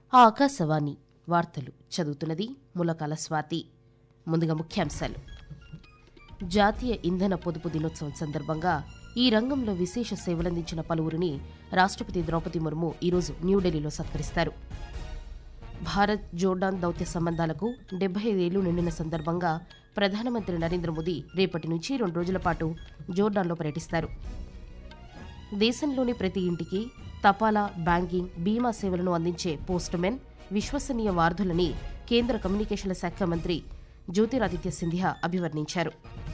ఆ ఆకాశవాణి వార్తలు చదువుతున్నది ములకాల స్వాతి ముందుగా ముఖ్యాంశాలు జాతీయ ఇంధన పొదుపు దినోత్సవం సందర్భంగా ఈ రంగంలో విశేష సేవలందించిన పలువురిని రాష్ట్రపతి ద్రౌపది ముర్ము ఈరోజు న్యూఢిల్లీలో సత్కరిస్తారు భారత్ జోర్డాన్ దౌత్య సంబంధాలకు డెబ్బై ఐదేళ్లు నిండిన సందర్భంగా ప్రధానమంత్రి నరేంద్ర మోదీ రేపటి నుంచి రెండు రోజుల పాటు జోర్డాన్లో పర్యటిస్తారు దేశంలోని ప్రతి ఇంటికి తపాలా బ్యాంకింగ్ బీమా సేవలను అందించే పోస్టుమెన్ విశ్వసనీయ వార్ధులని కేంద్ర కమ్యూనికేషన్ల శాఖ మంత్రి జ్యోతిరాదిత్య సింధియా అభివర్ణించారు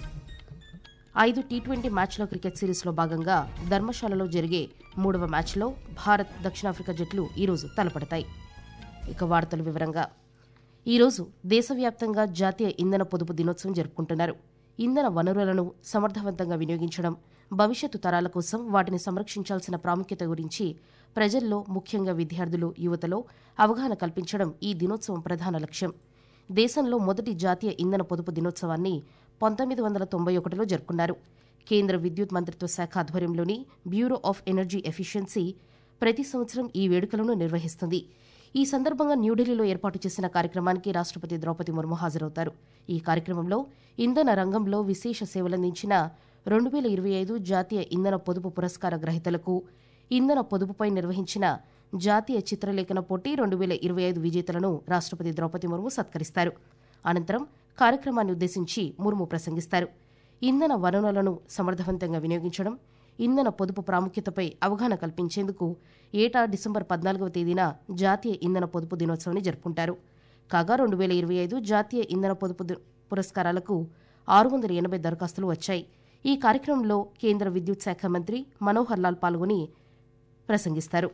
ఐదు టీ ట్వంటీ మ్యాచ్ల క్రికెట్ సిరీస్లో భాగంగా ధర్మశాలలో జరిగే మూడవ మ్యాచ్లో భారత్ దక్షిణాఫ్రికా జట్లు ఈరోజు తలపడతాయి ఇక వార్తల వివరంగా ఈరోజు దేశవ్యాప్తంగా జాతీయ ఇంధన పొదుపు దినోత్సవం జరుపుకుంటున్నారు ఇంధన వనరులను సమర్థవంతంగా వినియోగించడం భవిష్యత్తు తరాల కోసం వాటిని సంరక్షించాల్సిన ప్రాముఖ్యత గురించి ప్రజల్లో ముఖ్యంగా విద్యార్థులు యువతలో అవగాహన కల్పించడం ఈ దినోత్సవం ప్రధాన లక్ష్యం దేశంలో మొదటి జాతీయ ఇంధన పొదుపు దినోత్సవాన్ని పంతొమ్మిది వందల తొంభై ఒకటిలో జరుపుకున్నారు కేంద్ర విద్యుత్ మంత్రిత్వ శాఖ ఆధ్వర్యంలోని బ్యూరో ఆఫ్ ఎనర్జీ ఎఫిషియన్సీ ప్రతి సంవత్సరం ఈ వేడుకలను నిర్వహిస్తుంది ఈ సందర్భంగా న్యూఢిల్లీలో ఏర్పాటు చేసిన కార్యక్రమానికి రాష్ట్రపతి ద్రౌపది ముర్ము హాజరవుతారు ఈ కార్యక్రమంలో ఇంధన రంగంలో విశేష సేవలందించిన రెండు వేల ఇరవై ఐదు జాతీయ ఇంధన పొదుపు పురస్కార గ్రహీతలకు ఇంధన పొదుపుపై నిర్వహించిన జాతీయ చిత్రలేఖన పోటీ రెండు వేల ఇరవై ఐదు విజేతలను రాష్ట్రపతి ద్రౌపది ముర్ము సత్కరిస్తారు అనంతరం కార్యక్రమాన్ని ఉద్దేశించి ముర్ము ప్రసంగిస్తారు ఇంధన వనరులను సమర్థవంతంగా వినియోగించడం ఇంధన పొదుపు ప్రాముఖ్యతపై అవగాహన కల్పించేందుకు ఏటా డిసెంబర్ పద్నాలుగవ తేదీన జాతీయ ఇంధన పొదుపు దినోత్సవాన్ని జరుపుకుంటారు కాగా రెండు వేల ఇరవై ఐదు జాతీయ ఇంధన పొదుపు ది- పురస్కారాలకు ఆరు వందల ఎనభై దరఖాస్తులు వచ్చాయి ఈ కార్యక్రమంలో కేంద్ర విద్యుత్ శాఖ మంత్రి మనోహర్ లాల్ పాల్గొని ప్రసంగిస్తారు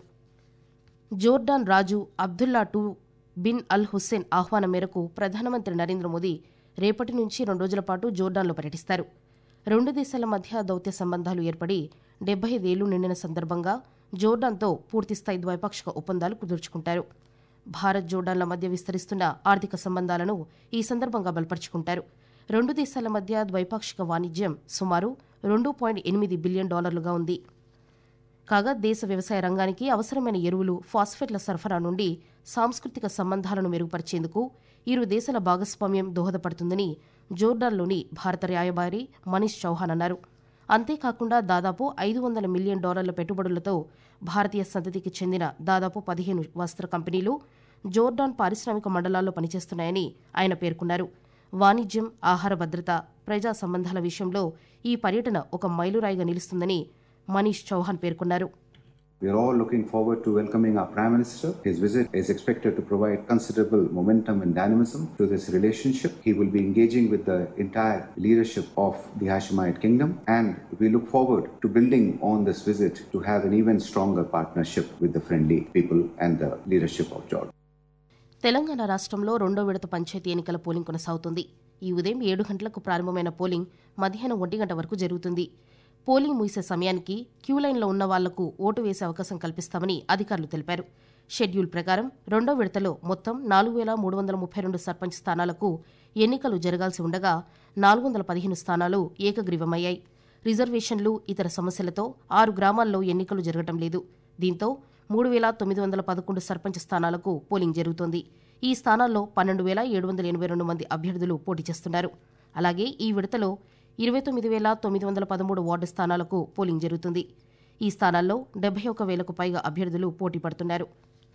జోర్డాన్ రాజు Abdullah two bin Al Hussein ఆహ్వానం మేరకు ప్రధానమంత్రి నరేంద్ర మోదీ రేపటి నుంచి రెండు రోజుల పాటు జోర్డాన్లో పర్యటిస్తారు రెండు దేశాల మధ్య దౌత్య సంబంధాలు ఏర్పడి డెబ్బై ఐదేళ్లు నిండిన సందర్భంగా జోర్డాన్తో పూర్తిస్థాయి ద్వైపాక్షిక ఒప్పందాలు కుదుర్చుకుంటారు భారత్ జోర్డాన్ల మధ్య విస్తరిస్తున్న ఆర్థిక సంబంధాలను ఈ సందర్భంగా బలపరుచుకుంటారు రెండు దేశాల మధ్య ద్వైపాక్షిక వాణిజ్యం సుమారు రెండు పాయింట్ ఎనిమిది బిలియన్ డాలర్లుగా ఉంది కాగా దేశ వ్యవసాయ రంగానికి అవసరమైన ఎరువులు ఫాస్ఫేట్ల సరఫరా నుండి సాంస్కృతిక సంబంధాలను మెరుగుపరిచేందుకు ఇరు దేశాల భాగస్వామ్యం దోహదపడుతుందని జోర్డాన్లోని భారత రాయబారి మనీష్ చౌహాన్ అన్నారు అంతేకాకుండా దాదాపు ఐదు వందల మిలియన్ డాలర్ల పెట్టుబడులతో భారతీయ సంతతికి చెందిన దాదాపు పదిహేను వస్త్ర కంపెనీలు జోర్డాన్ పారిశ్రామిక మండలాల్లో పనిచేస్తున్నాయని ఆయన పేర్కొన్నారు వాణిజ్యం ఆహార భద్రత ప్రజా సంబంధాల విషయంలో ఈ పర్యటన ఒక మైలురాయిగా నిలుస్తుందని మనీష్ చౌహాన్ పేర్కొన్నారు We are all looking forward to welcoming our Prime Minister. His visit is expected to provide considerable momentum and dynamism to this relationship. He will be engaging with the entire leadership of the Hashemite Kingdom, and we look forward to building on this visit to have an even stronger partnership with the friendly people and the leadership of Jordan. Telangana రాష్ట్రంలో రెండో విడత పంచాయతీ ఎన్నికల polling కొనసాగుతుంది ఈ ఉదయం ఏడు గంటలకు ప్రారంభమైన పోలింగ్ మధ్యాహ్నం ఒంటి గంట వరకు జరుగుతుంది పోలింగ్ ముగిసే సమయానికి క్యూ లైన్లో ఉన్న వాళ్లకు ఓటు వేసే అవకాశం కల్పిస్తామని అధికారులు తెలిపారు షెడ్యూల్ ప్రకారం రెండో విడతలో మొత్తం నాలుగు వేల మూడు వందల ముప్పై రెండు సర్పంచ్ స్థానాలకు ఎన్నికలు జరగాల్సి ఉండగా నాలుగు వందల పదిహేను స్థానాలు ఏకగ్రీవమయ్యాయి రిజర్వేషన్లు ఇతర సమస్యలతో ఆరు గ్రామాల్లో ఎన్నికలు జరగటం లేదు దీంతో మూడు వేల తొమ్మిది వందల పదకొండు సర్పంచ్ స్థానాలకు పోలింగ్ జరుగుతోంది ఈ స్థానాల్లో పన్నెండు వేల ఏడు వందల ఎనభై రెండు మంది అభ్యర్థులు పోటీ చేస్తున్నారు అలాగే ఈ విడతలో ఇరవై తొమ్మిది వేల తొమ్మిది వందల పదమూడు వార్డు స్థానాలకు పోలింగ్ జరుగుతుంది ఈ స్థానాల్లో డెబ్బై ఒక వేలకు పైగా అభ్యర్థులు పోటీ పడుతున్నారు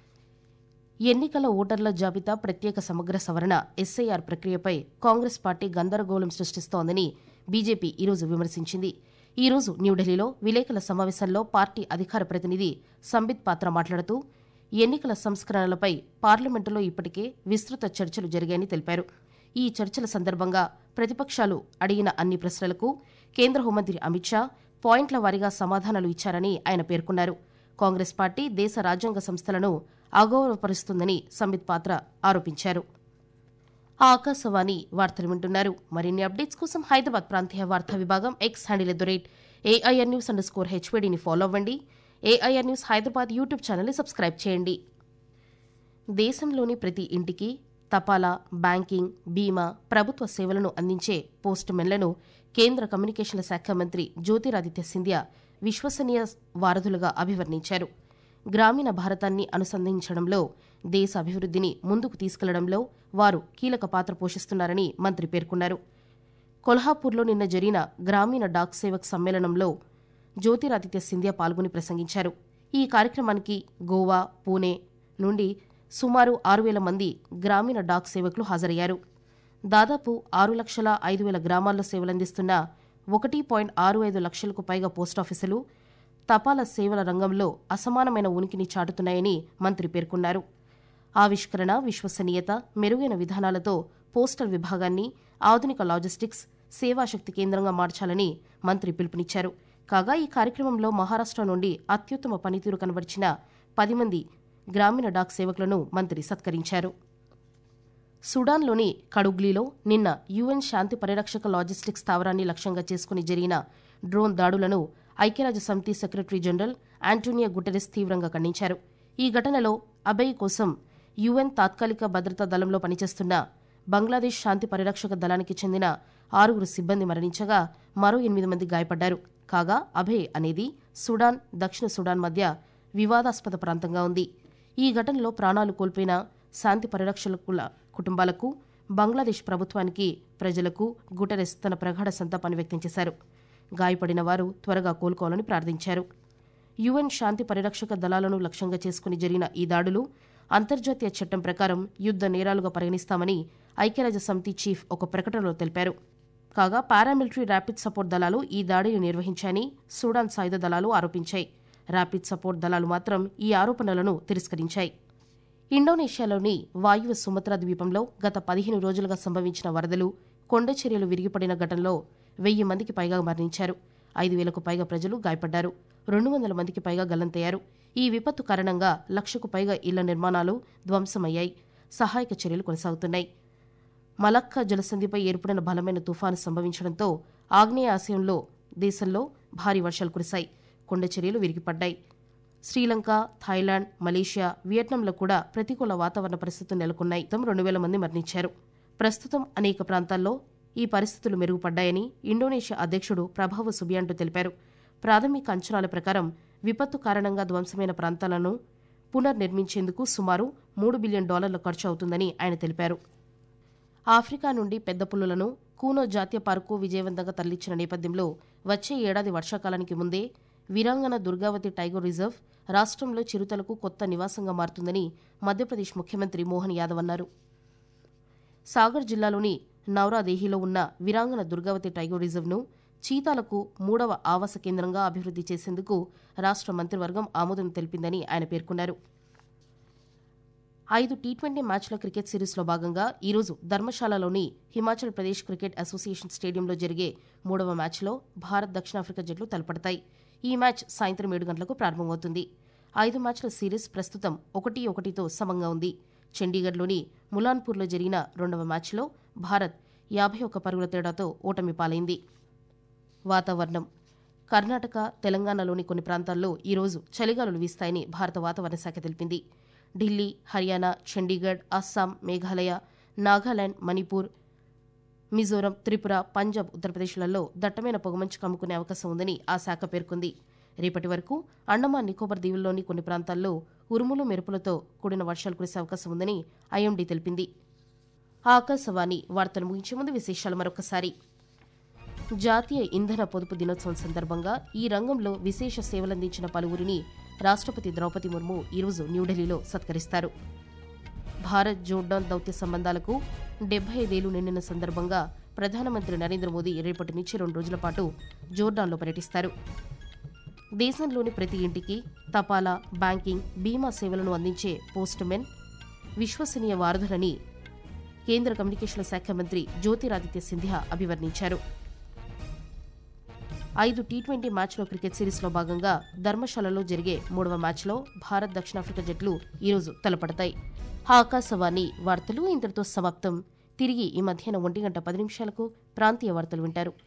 ఎన్నికల ఓటర్ల జాబితా ప్రత్యేక సమగ్ర సవరణ ఎస్ఐఆర్ ప్రక్రియపై కాంగ్రెస్ పార్టీ గందరగోళం సృష్టిస్తోందని బీజేపీ ఈరోజు విమర్శించింది ఈ రోజు న్యూఢిల్లీలో విలేకరుల సమావేశంలో పార్టీ అధికార ప్రతినిధి సంబిత్ పాత్ర మాట్లాడుతూ ఎన్నికల సంస్కరణలపై పార్లమెంటులో ఇప్పటికే విస్తృత చర్చలు జరిగాయని తెలిపారు ఈ చర్చల సందర్భంగా ప్రతిపక్షాలు అడిగిన అన్ని ప్రశ్నలకు కేంద్ర హోంమంత్రి అమిత్ షా పాయింట్ల వారీగా సమాధానాలు ఇచ్చారని ఆయన పేర్కొన్నారు కాంగ్రెస్ పార్టీ దేశ రాజ్యాంగ సంస్థలను అగౌరవపరుస్తుందని సంబిత్ పాత్ర ఆరోపించారు ఆకాశవాణి వార్తలు వింటున్నారు మరిన్ని అప్డేట్స్ కోసం హైదరాబాద్ ప్రాంతీయ వార్తా విభాగం X handle at the rate AIR news underscore హెచ్వేడిని ఫాలో అవ్వండి ఏఐఆర్ న్యూస్ హైదరాబాద్ యూట్యూబ్ ఛానల్ని సబ్స్క్రైబ్ చేయండి దేశంలోని ప్రతి ఇంటికి తపాలా బ్యాంకింగ్ బీమా ప్రభుత్వ సేవలను అందించే పోస్ట్ మెన్లను కేంద్ర కమ్యూనికేషన్ల శాఖ మంత్రి జ్యోతిరాదిత్య సింధియా విశ్వసనీయ వారధులుగా అభివర్ణించారు గ్రామీణ భారతాన్ని అనుసంధించడంలో దేశ అభివృద్ధిని ముందుకు తీసుకెళ్లడంలో వారు కీలక పాత్ర పోషిస్తున్నారని మంత్రి పేర్కొన్నారు కొల్హాపూర్లో నిన్న జరిగిన గ్రామీణ డాక్ సేవక్ సమ్మేళనంలో జ్యోతిరాదిత్య సింధియా పాల్గొని ప్రసంగించారు ఈ కార్యక్రమానికి గోవా పూణే నుండి సుమారు ఆరు వేల మంది గ్రామీణ డాక్ సేవకులు హాజరయ్యారు దాదాపు ఆరు లక్షల ఐదు వేల గ్రామాల్లో సేవలందిస్తున్న ఒకటి పాయింట్ ఆరు ఐదు లక్షలకు పైగా పోస్టాఫీసులు తపాలా సేవల రంగంలో అసమానమైన ఉనికిని చాటుతున్నాయని మంత్రి పేర్కొన్నారు ఆవిష్కరణ విశ్వసనీయత మెరుగైన విధానాలతో పోస్టల్ విభాగాన్ని ఆధునిక లాజిస్టిక్స్ సేవాశక్తి కేంద్రంగా మార్చాలని మంత్రి పిలుపునిచ్చారు కాగా ఈ కార్యక్రమంలో మహారాష్ట్ర నుండి అత్యుత్తమ పనితీరు కనబరిచిన పది మంది గ్రామీణ డాక్ సేవకులను మంత్రి సత్కరించారు సుడాన్లోని కడుగ్లీలో నిన్న యుఎన్ శాంతి పరిరక్షక లాజిస్టిక్స్ స్థావరాన్ని లక్ష్యంగా చేసుకుని జరిగిన డ్రోన్ దాడులను ఐక్యరాజ్య సమితి సెక్రటరీ జనరల్ ఆంటోనియో గుటెరెస్ తీవ్రంగా ఖండించారు ఈ ఘటనలో అబయ్ కోసం యుఎన్ తాత్కాలిక భద్రతా దళంలో పనిచేస్తున్న బంగ్లాదేశ్ శాంతి పరిరక్షక దళానికి చెందిన ఆరుగురు సిబ్బంది మరణించగా మరో ఎనిమిది మంది గాయపడ్డారు కాగా అభయ్ అనేది సుడాన్ దక్షిణ సుడాన్ మధ్య వివాదాస్పద ప్రాంతంగా ఉంది ఈ ఘటనలో ప్రాణాలు కోల్పోయిన శాంతి పరిరక్షకుల కుటుంబాలకు బంగ్లాదేశ్ ప్రభుత్వానికి ప్రజలకు గుటరెస్ తన ప్రగాఢ సంతాపాన్ని వ్యక్తం చేశారు గాయపడిన వారు త్వరగా కోలుకోవాలని ప్రార్థించారు యుఎన్ శాంతి పరిరక్షక దళాలను లక్ష్యంగా చేసుకుని జరిగిన ఈ దాడులు అంతర్జాతీయ చట్టం ప్రకారం యుద్ధ నేరాలుగా పరిగణిస్తామని ఐక్యరాజ్య సమితి చీఫ్ ఒక ప్రకటనలో తెలిపారు కాగా పారామిలిటరీ ర్యాపిడ్ సపోర్ట్ దళాలు ఈ దాడిని నిర్వహించాయని సూడాన్ సాయుధ దళాలు ఆరోపించాయి ర్యాపిడ్ సపోర్ట్ దళాలు మాత్రం ఈ ఆరోపణలను తిరస్కరించాయి ఇండోనేషియాలోని వాయువ్య సుమత్రా ద్వీపంలో గత పదిహేను రోజులుగా సంభవించిన వరదలు కొండ చర్యలు విరిగిపడిన ఘటనలో వెయ్యి మందికి పైగా మరణించారు ఐదు వేలకు పైగా ప్రజలు గాయపడ్డారు రెండు వందల మందికి పైగా గల్లంతయ్యారు ఈ విపత్తు కారణంగా లక్షకు పైగా ఇళ్ల నిర్మాణాలు ధ్వంసమయ్యాయి సహాయక చర్యలు కొనసాగుతున్నాయి మలక్కా జలసంధిపై ఏర్పడిన బలమైన తుఫాను సంభవించడంతో ఆగ్నేయ ఆసియంలో దేశంలో భారీ వర్షాలు కురిశాయి కొండ చర్యలు విరిగిపడ్డాయి శ్రీలంక థాయిలాండ్ మలేషియా వియట్నాంలో కూడా ప్రతికూల వాతావరణ పరిస్థితులు నెలకొన్నాయి మొత్తం రెండు వేల మంది మరణించారు ప్రస్తుతం అనేక ప్రాంతాల్లో ఈ పరిస్థితులు మెరుగుపడ్డాయని ఇండోనేషియా అధ్యక్షుడు ప్రభావ సుబియాంటో తెలిపారు ప్రాథమిక అంచనాల ప్రకారం విపత్తు కారణంగా ధ్వంసమైన ప్రాంతాలను పునర్నిర్మించేందుకు సుమారు మూడు బిలియన్ డాలర్ల ఖర్చు అవుతుందని ఆయన తెలిపారు ఆఫ్రికా నుండి పెద్ద పులులను కూనో జాతీయ పార్కు విజయవంతంగా తరలించిన నేపథ్యంలో వచ్చే ఏడాది వర్షాకాలానికి ముందే వీరాంగన దుర్గావతి టైగర్ రిజర్వ్ రాష్ట్రంలో చిరుతలకు కొత్త నివాసంగా మారుతుందని మధ్యప్రదేశ్ ముఖ్యమంత్రి మోహన్ యాదవ్ అన్నారు సాగర్ జిల్లాలోని నౌరాదేహిలో ఉన్న వీరాంగన దుర్గావతి టైగర్ రిజర్వ్ను చీతాలకు మూడవ ఆవాస కేంద్రంగా అభివృద్ది చేసేందుకు రాష్ట్ర మంత్రివర్గం ఆమోదం తెలిపిందని ఆయన పేర్కొన్నారు ఐదు టీ ట్వంటీ మ్యాచ్ల క్రికెట్ సిరీస్లో భాగంగా ఈరోజు ధర్మశాలలోని హిమాచల్ ప్రదేశ్ క్రికెట్ అసోసియేషన్ స్టేడియంలో జరిగే మూడవ మ్యాచ్లో భారత్ దక్షిణాఫ్రికా జట్లు తలపడతాయి ఈ మ్యాచ్ సాయంత్రం ఏడు గంటలకు ప్రారంభమవుతుంది ఐదు మ్యాచ్ల సిరీస్ ప్రస్తుతం ఒకటి ఒకటితో సమంగా ఉంది చండీగఢ్లోని ములాన్పూర్లో జరిగిన రెండవ మ్యాచ్లో భారత్ యాభై ఒక్క పరుగుల తేడాతో ఓటమి పాలైంది వాతావరణం కర్ణాటక తెలంగాణలోని కొన్ని ప్రాంతాల్లో ఈరోజు చలిగాలులు వీస్తాయని భారత వాతావరణ శాఖ తెలిపింది ఢిల్లీ హర్యానా చండీగఢ్ అస్సాం మేఘాలయ నాగాలాండ్ మణిపూర్ మిజోరం త్రిపుర పంజాబ్ ఉత్తరప్రదేశ్లలో దట్టమైన పొగమంచు కమ్ముకునే అవకాశం ఉందని ఆ శాఖ పేర్కొంది రేపటి వరకు అండమాన్ నికోబార్ దీవుల్లోని కొన్ని ప్రాంతాల్లో ఉరుములు మెరుపులతో కూడిన వర్షాలు కురిసే అవకాశం ఉందని ఐఎండీ తెలిపింది ఆకాశవాణి వార్తలు ముగించే ముందు విశేషాలు మరొకసారి జాతీయ ఇంధన పొదుపు దినోత్సవం సందర్భంగా ఈ రంగంలో విశేష సేవలందించిన పలువురిని రాష్ట్రపతి ద్రౌపది ముర్ము ఈరోజు న్యూఢిల్లీలో సత్కరిస్తారు భారత్ జోర్డాన్ దౌత్య సంబంధాలకు డెబ్బై ఐదేళ్లు నిండిన సందర్భంగా ప్రధానమంత్రి నరేంద్ర మోదీ రేపటి నుంచి రెండు రోజుల పాటు జోర్డాన్లో పర్యటిస్తారు దేశంలోని ప్రతి ఇంటికి తపాలా బ్యాంకింగ్ బీమా సేవలను అందించే పోస్ట్ మెన్ విశ్వసనీయ వారధులని కేంద్ర కమ్యూనికేషన్ల శాఖ మంత్రి జ్యోతిరాదిత్య సింధియా అభివర్ణించారు ఐదు టీ ట్వంటీ మ్యాచ్ల క్రికెట్ సిరీస్లో భాగంగా ధర్మశాలలో జరిగే మూడవ మ్యాచ్లో భారత్ దక్షిణాఫ్రికా జట్లు ఈరోజు తలపడతాయి ఆకాశవాణి వార్తలు ఇంతటితో సమాప్తం తిరిగి ఈ మధ్యాహ్నం ఒంటి గంట పది నిమిషాలకు ప్రాంతీయ వార్తలు వింటారు